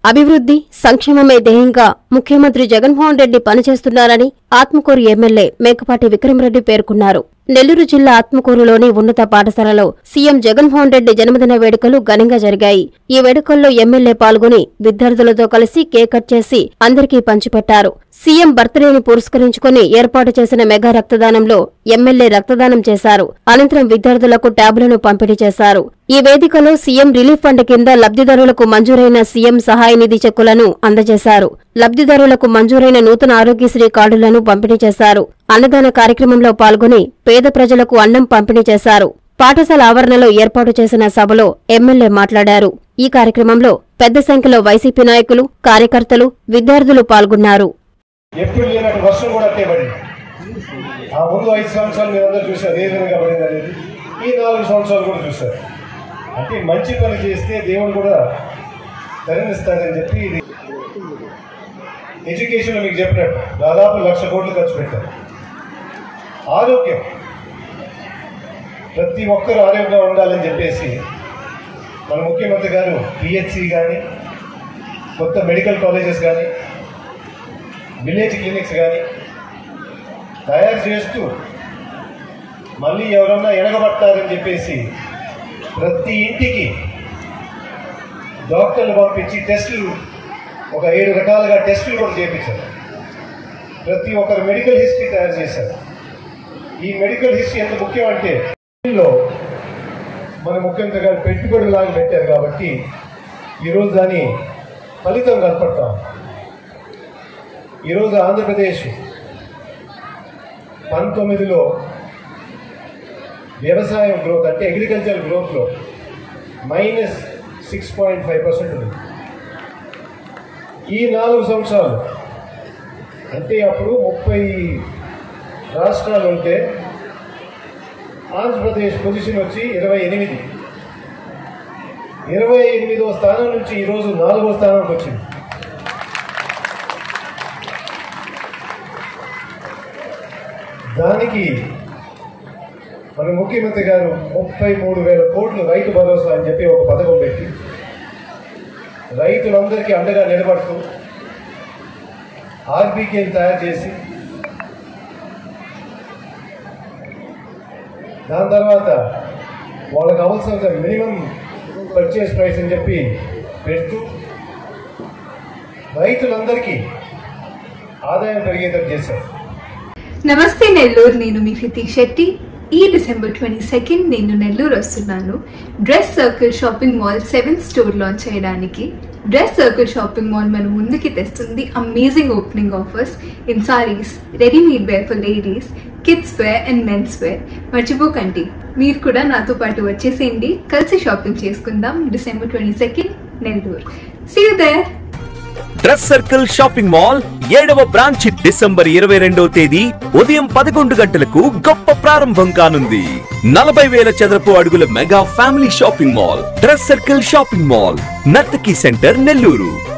అభివృద్ధి సంక్షేమమే ధ్యేయంగా ముఖ్యమంత్రి జగన్మోహన్ రెడ్డి పనిచేస్తున్నారని ఆత్మకూరు ఎమ్మెల్యే మేకపాటి విక్రమరెడ్డి పేర్కొన్నారు నెల్లూరు జిల్లా ఆత్మకూరులోని ఉన్నత పాఠశాలలో సీఎం జగన్మోహన్ రెడ్డి జన్మదిన వేడుకలు ఘనంగా జరిగాయి ఈ వేడుకల్లో ఎమ్మెల్యే పాల్గొని విద్యార్థులతో కలిసి కేక్ కట్ చేసి అందరికీ పంచిపెట్టారు సీఎం బర్త్డేని పురస్కరించుకుని ఏర్పాటు చేసిన మెగా రక్తదానంలో ఎమ్మెల్యే రక్తదానం చేశారు అనంతరం విద్యార్థులకు ట్యాబ్లను పంపిణీ చేశారు ఈ వేదికలో సీఎం రిలీఫ్ ఫండ్ కింద లబ్ధిదారులకు మంజూరైన సీఎం సహాయ నిధి చెక్కులను అందజేశారు లబ్ధిదారులకు మంజూరైన నూతన ఆరోగ్యశ్రీ కార్డులను పంపిణీ చేశారు అన్నదాన కార్యక్రమంలో పాల్గొని పేద ప్రజలకు అన్నం పంపిణీ చేశారు పాఠశాల ఆవరణలో ఏర్పాటు చేసిన సభలో ఎమ్మెల్యే మాట్లాడారు ఈ కార్యక్రమంలో పెద్ద సంఖ్యలో వైసీపీ నాయకులు కార్యకర్తలు విద్యార్థులు పాల్గొన్నారు ఎప్పుడు లేనట్టు వర్షం కూడా అట్టే పడింది ఆ ముందు ఐదు సంవత్సరాలు మీరు అందరూ చూశారు ఏ విధంగా పడింది అనేది ఈ నాలుగు సంవత్సరాలు కూడా చూశారు అంటే మంచి పని చేస్తే దేవుడు కూడా కరుణిస్తాడని చెప్పి ఇది ఎడ్యుకేషన్లో మీకు చెప్పినట్టు దాదాపు లక్ష కోట్లు ఖర్చు పెట్టారు ఆరోగ్యం ప్రతి ఒక్కరూ ఆరోగ్యంగా ఉండాలని చెప్పేసి మన ముఖ్యమంత్రి గారు పిహెచ్సి కానీ కొత్త మెడికల్ కాలేజెస్ కానీ విలేజ్ క్లినిక్స్ కానీ తయారు చేస్తూ మళ్ళీ ఎవరన్నా ఎనగబడతారని చెప్పేసి ప్రతి ఇంటికి డాక్టర్లు పంపించి టెస్టులు ఒక ఏడు రకాలుగా టెస్టులు కూడా చేయించారు ప్రతి ఒక్కరు మెడికల్ హిస్టరీ తయారు చేశారు ఈ మెడికల్ హిస్టరీ ఎంత ముఖ్యం అంటే దీనిలో మన ముఖ్యమంత్రి గారు పెట్టుబడి లాగా పెట్టారు కాబట్టి ఈరోజు దాని ఫలితం కనపడతాం ఈరోజు ఆంధ్రప్రదేశ్ పంతొమ్మిదిలో వ్యవసాయం గ్రోత్ అంటే అగ్రికల్చర్ గ్రోత్లో minus six point five percent ఉంది ఈ నాలుగు సంవత్సరాలు అంటే అప్పుడు ముప్పై రాష్ట్రాలు ఉంటే ఆంధ్రప్రదేశ్ పొజిషన్ వచ్చి ఇరవై ఎనిమిది ఇరవై ఎనిమిదో స్థానం నుంచి ఈరోజు నాలుగో స్థానానికి వచ్చింది దానికి మన ముఖ్యమంత్రి గారు ముప్పై మూడు వేల కోట్లు రైతు భరోసా అని చెప్పి ఒక పథకం పెట్టి రైతులందరికీ అండగా నిలబడుతూ ఆర్బీకేని తయారు చేసి దాని తర్వాత వాళ్ళకి అవసరం మినిమం పర్చేస్ ప్రైస్ అని చెప్పి పెడుతూ రైతులందరికీ ఆదాయం పెరిగేటట్టు చేశారు నమస్తే నెల్లూరు నేను మీ హృతిక్ శెట్టి ఈ డిసెంబర్ ట్వంటీ సెకండ్ నేను నెల్లూరు వస్తున్నాను Dress Circle shopping mall seventh store launch చేయడానికి డ్రెస్ సర్కిల్ షాపింగ్ మాల్ మన ముందుకి తెస్తుంది amazing opening offers in sarees readymade wear for ladies kids wear and men's wear మర్చిపోకండి మీరు కూడా నాతో పాటు వచ్చేసేయండి కలిసి షాపింగ్ చేసుకుందాం December twenty second Nellore see you there Dress Circle shopping mall ఏడవ బ్రాంచ్ డిసెంబర్ ఇరవై రెండవ తేదీ ఉదయం పదకొండు గంటలకు గొప్ప ప్రారంభం కానుంది నలభై వేల చదరపు అడుగుల mega family shopping mall Dress Circle shopping mall Nartaki centre Nellore